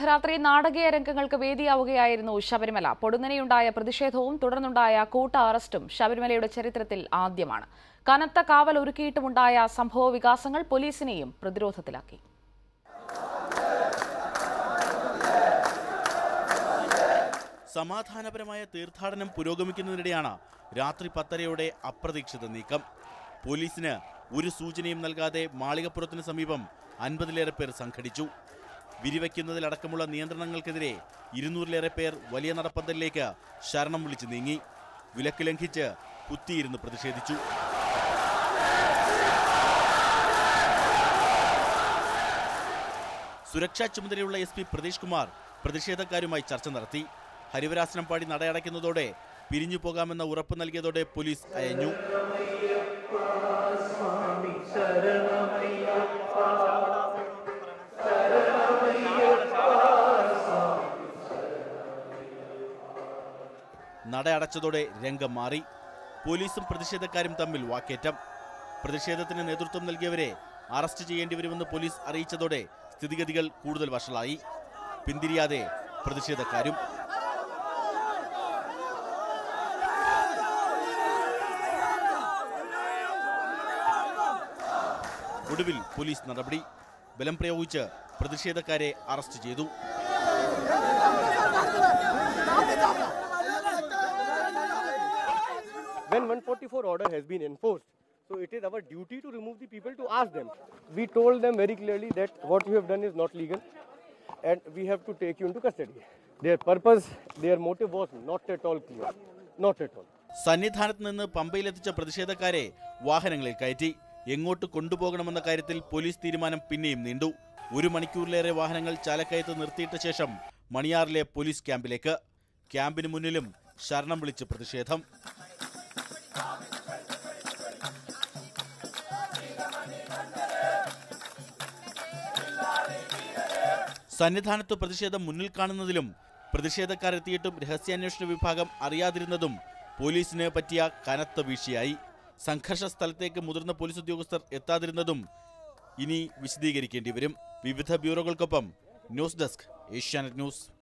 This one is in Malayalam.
അർദ്ധരാത്രി നാടകീയ രംഗങ്ങൾക്ക് വേദിയാവുകയായിരുന്നു ശബരിമല പൊടുന്നനെയുണ്ടായ പ്രതിഷേധവും തുടർന്നുണ്ടായ കൂട്ട അറസ്റ്റും ശബരിമലയുടെ ചരിത്രത്തിൽ ആദ്യമാണ് കനത്ത കാവൽ ഒരുക്കിയിട്ടുമുണ്ടായ സംഭവ വികാസങ്ങൾ പോലീസിനെയും പ്രതിരോധത്തിലാക്കി സമാധാനപരമായ തീർത്ഥാടനം പുരോഗമിക്കുന്നതിനിടെയാണ് രാത്രി പത്തരയോടെ അപ്രതീക്ഷിത നീക്കം പോലീസിന് ഒരു സൂചനയും നൽകാതെ മാളികപ്പുറത്തിന് സമീപം അൻപതിലേറെ പേർ സംഘടിച്ചു വിരിവയ്ക്കുന്നതിലടക്കമുള്ള നിയന്ത്രണങ്ങൾക്കെതിരെ ഇരുന്നൂറിലേറെ പേർ വലിയ നടപ്പന്തലിലേക്ക് ശരണം വിളിച്ച് നീങ്ങി വിലക്ക് ലംഘിച്ച് കുത്തിയിരുന്ന് പ്രതിഷേധിച്ചു സുരക്ഷാ ചുമതലയുള്ള എസ് പി പ്രതീഷ് കുമാർ പ്രതിഷേധക്കാരുമായി ചർച്ച നടത്തി ഹരിവരാസനം പാടി നടയടയ്ക്കുന്നതോടെ പിരിഞ്ഞു പോകാമെന്ന ഉറപ്പ് നൽകിയതോടെ പോലീസ് അയഞ്ഞു നട അടച്ചതോടെ രംഗം മാറി പോലീസും പ്രതിഷേധക്കാരും തമ്മിൽ വാക്കേറ്റം പ്രതിഷേധത്തിന് നേതൃത്വം നൽകിയവരെ അറസ്റ്റ് ചെയ്യേണ്ടി വരുമെന്ന് പോലീസ് അറിയിച്ചതോടെ സ്ഥിതിഗതികൾ കൂടുതൽ വഷളായി പിന്തിരിയാതെ പ്രതിഷേധക്കാരും ഒടുവിൽ പോലീസ് നടപടി ബലം പ്രയോഗിച്ച് പ്രതിഷേധക്കാരെ അറസ്റ്റ് ചെയ്തു when 144 order has been enforced. So it is our duty to remove the people to ask them. We told them very clearly that what you have done is not legal and we have to take you into custody. Their purpose, their motive was not at all clear. Not at all. സന്നിധാനത്ത് നിന്ന് പമ്പയിലെത്തിച്ച പ്രതിഷേധക്കാരെ വാഹനങ്ങളിൽ കയറ്റി എങ്ങോട്ട് കൊണ്ടുപോകണമെന്ന കാര്യത്തിൽ പോലീസ് തീരുമാനം പിന്നെയും നീണ്ടു ഒരു മണിക്കൂറിലേറെ വാഹനങ്ങൾ ചാലക്കയത്ത് നിർത്തിയിട്ട ശേഷം മണിയാറിലെ പോലീസ് ക്യാമ്പിലേക്ക് ക്യാമ്പിന് മുന്നിലും ശരണം വിളിച്ച് പ്രതിഷേധം സന്നിധാനത്ത് പ്രതിഷേധം മുന്നിൽ കാണുന്നതിലും പ്രതിഷേധക്കാരെത്തിയിട്ടും രഹസ്യാന്വേഷണ വിഭാഗം അറിയാതിരുന്നതും പോലീസിന് പറ്റിയ കനത്ത വീഴ്ചയായി സംഘർഷ സ്ഥലത്തേക്ക് മുതിർന്ന പോലീസ് ഉദ്യോഗസ്ഥർ എത്താതിരുന്നതും ഇനി വിശദീകരിക്കേണ്ടി വരും വിവിധ ബ്യൂറോകൾക്കൊപ്പം ന്യൂസ് ഡെസ്ക് ഏഷ്യാനെറ്റ് ന്യൂസ്